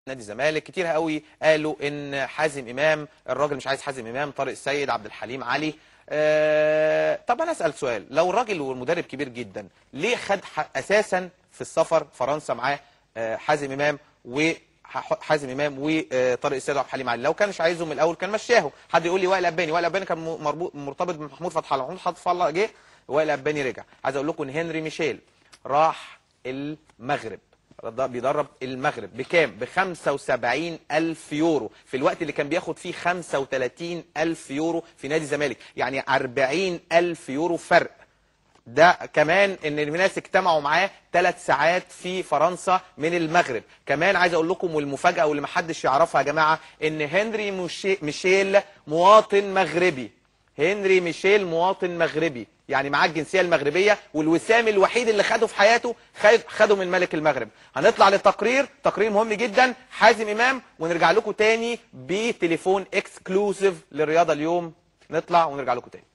نادي الزمالك كتير قوي قالوا ان حازم امام الراجل مش عايز حازم امام طارق السيد عبد الحليم علي أه طب انا اسال سؤال لو الراجل والمدرب كبير جدا ليه خد ح- اساسا في السفر فرنسا معاه آه، حازم امام و ح- حازم امام وطارق السيد وعبد الحليم علي لو كانش عايزهم من الاول كان مشاهم حد يقول لي وائل اباني وائل اباني كان م- مربوط مرتبط بمحمود فتح الله محمود فتح الله جه وائل اباني رجع عايز اقول لكم ان هنري ميشيل راح المغرب ده بيدرب المغرب بكام؟ ب 75 ألف يورو في الوقت اللي كان بياخد فيه 35 ألف يورو في نادي الزمالك يعني 40 ألف يورو فرق ده كمان ان الناس اجتمعوا معاه ثلاث ساعات في فرنسا من المغرب كمان عايز اقول لكم والمفاجاه واللي محدش يعرفها يا جماعه ان هنري موشي- ميشيل مواطن مغربي هنري ميشيل مواطن مغربي يعني معاه الجنسيه المغربيه والوسام الوحيد اللي خده في حياته خد- خده من ملك المغرب هنطلع للتقرير تقرير مهم جدا حازم امام ونرجع لكم تاني بتليفون اكسكلوسيف للرياضه اليوم نطلع ونرجع لكم تاني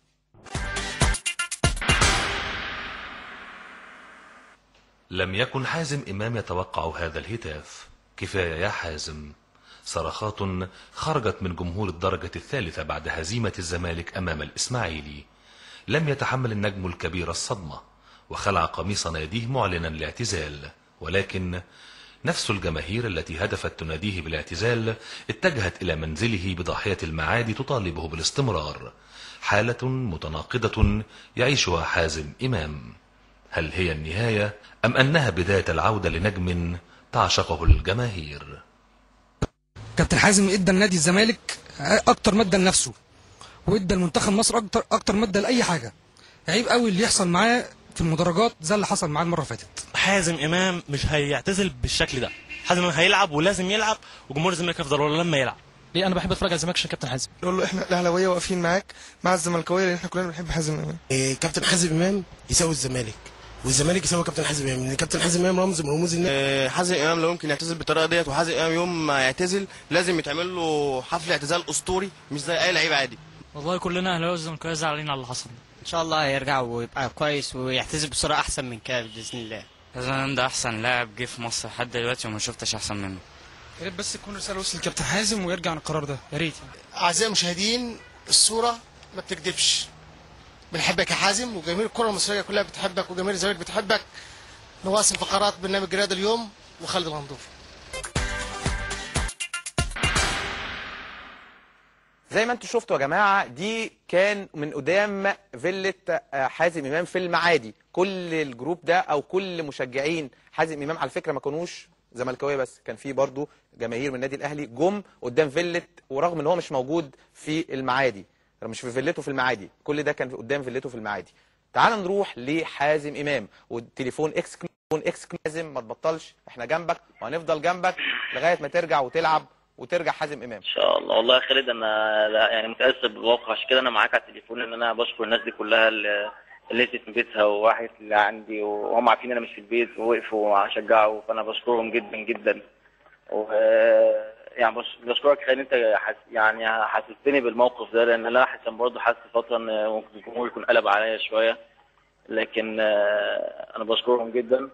لم يكن حازم إمام يتوقع هذا الهتاف كفاية يا حازم صرخات خرجت من جمهور الدرجة الثالثة بعد هزيمة الزمالك أمام الإسماعيلي لم يتحمل النجم الكبير الصدمة وخلع قميص ناديه معلنا الاعتزال ولكن نفس الجماهير التي هدفت تناديه بالاعتزال اتجهت إلى منزله بضاحية المعادي تطالبه بالاستمرار حالة متناقضة يعيشها حازم إمام هل هي النهاية أم أنها بداية العودة لنجم تعشقه الجماهير كابتن حازم ادى لنادي الزمالك اكتر ماده لنفسه وادى لمنتخب مصر اكتر اكتر ماده لاي حاجه عيب قوي اللي يحصل معاه في المدرجات زي اللي حصل معاه المره اللي فاتت حازم امام مش هيعتزل بالشكل ده حازم امام هيلعب ولازم يلعب وجمهور الزمالك هيفضل وراه لما يلعب ليه انا بحب اتفرج على الزمالك عشان كابتن حازم نقول له احنا الاهلاويه واقفين معاك مع الزملكاويه لان احنا كلنا بنحب حازم امام إيه، كابتن حازم امام يساوي الزمالك والزمالك يساوي كابتن حازم امام لان كابتن حازم امام رمز من رموز النادي آه، حازم امام لو يمكن يعتزل بالطريقه ديت وحازم امام يوم ما يعتزل لازم يتعمل له حفل اعتزال اسطوري مش زي اي لعيب عادي والله كلنا اهلاويه والزملكاويه زعلانين على اللي حصل ان شاء الله هيرجع ويبقى كويس ويعتزل بسرعه احسن من كده باذن الله حازم ده احسن لاعب جه في مصر لحد دلوقتي وما شفتش احسن منه يا ريت بس تكون رساله وصل لكابتن حازم ويرجع عن القرار ده يا ريت اعزائي المشاهدين الصوره ما بتكذبش بنحبك يا حازم وجماهير الكره المصريه كلها بتحبك وجماهير الزمالك بتحبك نواصل فقرات برنامج رياض اليوم وخالد الغندور زي ما انتم شفتوا يا جماعه دي كان من قدام فيلة آه، حازم امام في المعادي كل الجروب ده او كل مشجعين حازم امام على فكره ما كانوش زملكاويه بس كان في برضو جماهير من النادي الاهلي جم قدام فيلة ورغم ان هو مش موجود في المعادي مش في فيلته في المعادي كل ده كان قدام فيلته في المعادي تعال نروح لحازم امام والتليفون اكسكلوزيف اكسكلوزيف ما تبطلش احنا جنبك وهنفضل جنبك لغايه ما ترجع وتلعب وترجع حازم امام ان شاء الله والله يا خالد انا لا يعني متاثر بالواقع عشان كده انا معاك على التليفون ان انا بشكر الناس دي كلها اللي اللي نزلت من بيتها وراحت اللي عندي وهم عارفين انا مش في البيت ووقفوا شجعوا فانا بشكرهم جدا جدا و يعني بش- بشكرك خالد انت حس يعني حسستني بالموقف ده لان انا حسن برضه حاسس فتره ان ممكن الجمهور يكون قلب عليا شويه لكن آه، انا بشكرهم جدا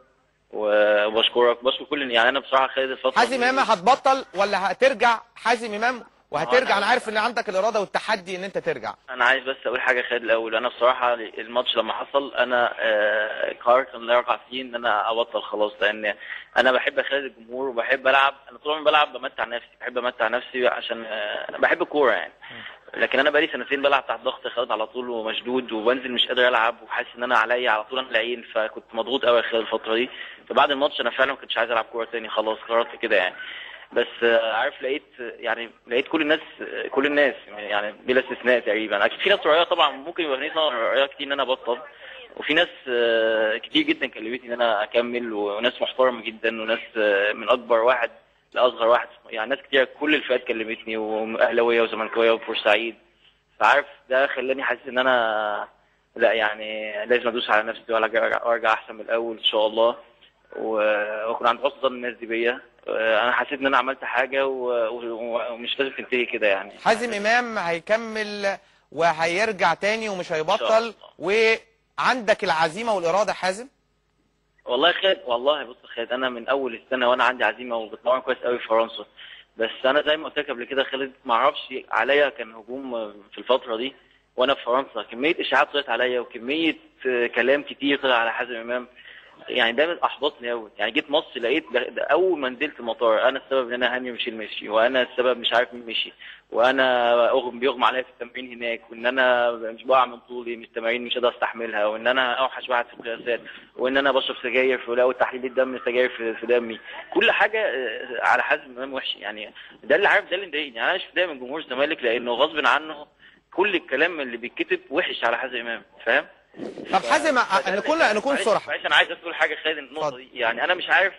وبشكرك بشكر كل يعني انا بصراحه خالد الفتره حازم دي- امام هتبطل ولا هترجع حازم امام وهترجع أنا- انا عارف ان عندك الاراده والتحدي ان انت ترجع انا عايز بس اقول حاجه خالد الاول انا بصراحه الماتش لما حصل انا آه، قررت ان لا يقع فيه ان انا ابطل خلاص لان انا بحب خالد الجمهور وبحب العب انا طول عمري بلعب بمتع نفسي بحب امتع نفسي عشان آه، انا بحب الكوره يعني لكن انا بقالي سنتين بلعب تحت ضغط خالد على طول ومشدود وبنزل مش قادر العب وحاسس ان انا عليا على طول انا العين فكنت مضغوط قوي خلال الفتره دي فبعد الماتش انا فعلا ما كنتش عايز العب كوره تاني خلاص قررت كده يعني بس آه، عارف لقيت يعني لقيت كل الناس كل الناس يعني بلا استثناء تقريبا اكيد في ناس رأيها طبعا ممكن يبقى في ناس رأيها كتير ان انا ابطل وفي ناس آه، كتير جدا كلمتني ان انا اكمل وناس محترمه جدا وناس آه، من اكبر واحد لاصغر واحد يعني ناس كتير كل الفئات كلمتني واهلاويه وزملكاويه وبورسعيد فعارف ده خلاني حاسس ان انا لا يعني لازم ادوس على نفسي وارجع وارجع احسن من الاول ان شاء الله و- واكون عند حسن ظن الناس دي بيا آه، انا حسيت ان انا عملت حاجه و- و- ومش لازم تنتهي كده يعني حازم امام هيكمل وهيرجع تاني ومش هيبطل وعندك العزيمه والاراده حازم والله خالد والله بص خالد انا من اول السنه وانا عندي عزيمه وبتمرن كويس قوي في فرنسا بس انا زي ما قلت لك قبل كده خالد ما اعرفش عليا كان هجوم في الفتره دي وانا في فرنسا كميه اشاعات طلعت عليا وكميه آه، كلام كتير طلع على حازم امام يعني ده احبطني قوي يعني جيت مصر لقيت ده ده اول ما نزلت المطار انا السبب ان انا هاني مش مشي وانا السبب مش عارف مين مشي وانا اغم بيغمى عليا في التمرين هناك وان انا مش بقع من طولي من التمارين مش قادر استحملها وان انا اوحش واحد في القياسات وان انا بشرب سجاير في ولو تحليل الدم سجاير في, في دمي كل حاجه آه، على حازم امام وحش يعني ده اللي عارف ده اللي مضايقني يعني انا مش متضايق من جمهور الزمالك لانه غصب عنه كل الكلام اللي بيتكتب وحش على حازم امام فاهم طب حازم ع- نكون نكون معلش- صراحه معلش انا عايز اقول حاجه خالد النقطه دي يعني انا مش عارف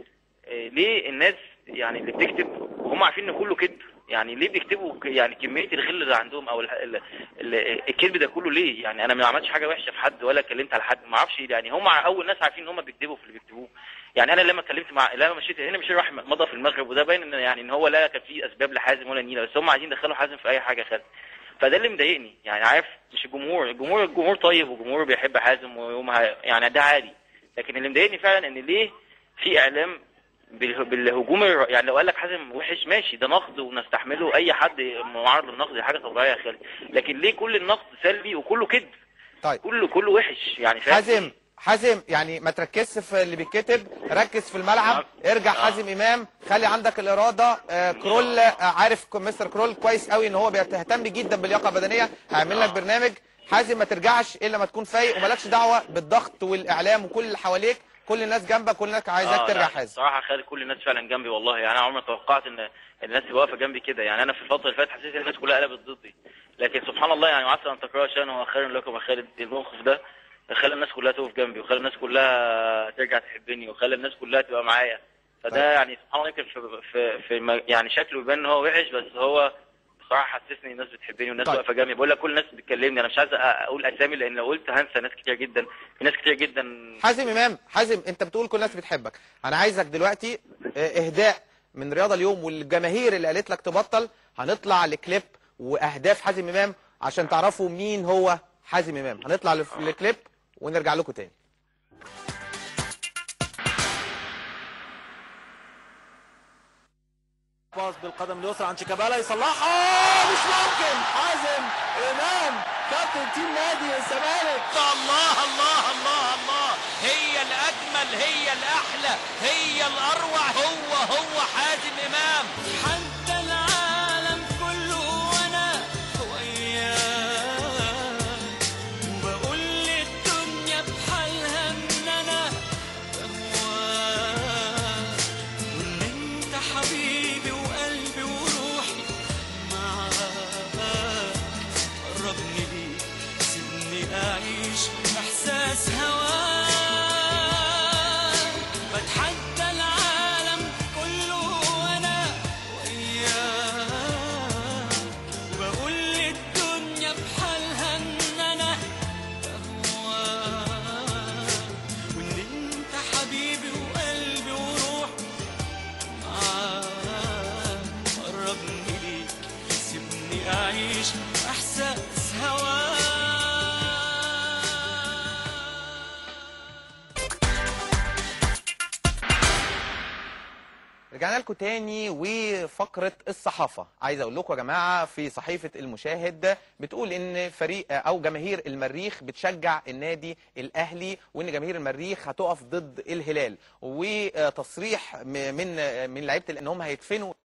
آه، ليه الناس يعني اللي بتكتب وهم عارفين ان كله كذب يعني ليه بيكتبوا ك- يعني كميه الغل اللي عندهم او ال- ال- ال- الكذب ده كله ليه يعني انا ما عملتش حاجه وحشه في حد ولا اتكلمت على حد ما اعرفش يعني هم اول ناس عارفين ان هم بيكذبوا في اللي بيكتبوه يعني انا لما اتكلمت مع لما مشيت هنا مش راح مضى في المغرب وده باين ان يعني ان هو لا كان في اسباب لحازم ولا نيله بس هم عايزين يدخلوا حازم في اي حاجه خالد فده اللي مضايقني يعني عارف مش الجمهور الجمهور الجمهور طيب والجمهور بيحب حازم ويوم ه- يعني ده عادي لكن اللي مضايقني فعلا ان ليه في اعلام باله- بالهجوم الر- يعني لو قال لك حازم وحش ماشي ده نقد ونستحمله اي حد معرض للنقد دي حاجه طبيعيه يا خالد لكن ليه كل النقد سلبي وكله كذب طيب كله كله وحش يعني فاهم حازم حازم يعني ما تركزش في اللي بيتكتب ركز في الملعب ارجع حازم امام خلي عندك الاراده آه كرول آه عارف ك- مستر كرول كويس قوي ان هو بيهتم جدا باللياقه البدنيه هيعمل لك برنامج حازم ما ترجعش الا ما تكون فايق ومالكش دعوه بالضغط والاعلام وكل اللي حواليك كل الناس جنبك كل الناس عايزاك آه، ترجع لا، حازم صراحه خالد كل الناس فعلا جنبي والله يعني انا عمري ما توقعت ان الناس تبقى واقفه جنبي كده يعني انا في الفتره اللي فاتت حسيت ان الناس كلها قلبت ضدي لكن سبحان الله يعني وعسى ان تكرهوا شيئا وهو خير لكم يا خالد الموقف ده خلى الناس كلها تقف جنبي وخلى الناس كلها ترجع تحبني وخلى الناس كلها تبقى معايا فده يعني سبحان الله يمكن في في, في م- يعني شكله يبان ان هو وحش بس هو بصراحه حسسني الناس بتحبني والناس طيب. واقفه جنبي بقول لك كل الناس بتكلمني انا مش عايز أ- اقول اسامي لان لو قلت هنسى ناس كتير جدا في ناس كتير جدا حازم امام حازم انت بتقول كل الناس بتحبك انا عايزك دلوقتي آه، اهداء من رياضه اليوم والجماهير اللي قالت لك تبطل هنطلع لكليب واهداف حازم امام عشان تعرفوا مين هو حازم امام هنطلع لف- لكليب ونرجع لكم تاني باص بالقدم اليسرى عن شيكابالا يصلحها مش ممكن حازم امام كابتن تيم نادي الزمالك الله الله الله الله هي الأجمل هي الأحلى هي الأروع هو هو حازم إمام حتى العالم كله وأنا وياه وبقول للدنيا بحالها إن أنا بهواه وإن أنت حبيبي وقلبي وروحي معاك قربني ليك سيبني أعيش إحساس هواك بتحدى العالم كله وأنا وياك وبقول للدنيا بحالها إن أنا بهواك وإن أنت حبيبي وقلبي وروحي معاك قربني ليك سيبني أعيش إحساس هواك رجعنا لكم تاني وفقرة الصحافة عايز اقول لكم يا جماعة في صحيفة المشاهد بتقول ان فريق او جماهير المريخ بتشجع النادي الاهلي وان جماهير المريخ هتقف ضد الهلال وتصريح م- من من لعيبة ان هم هيدفنوا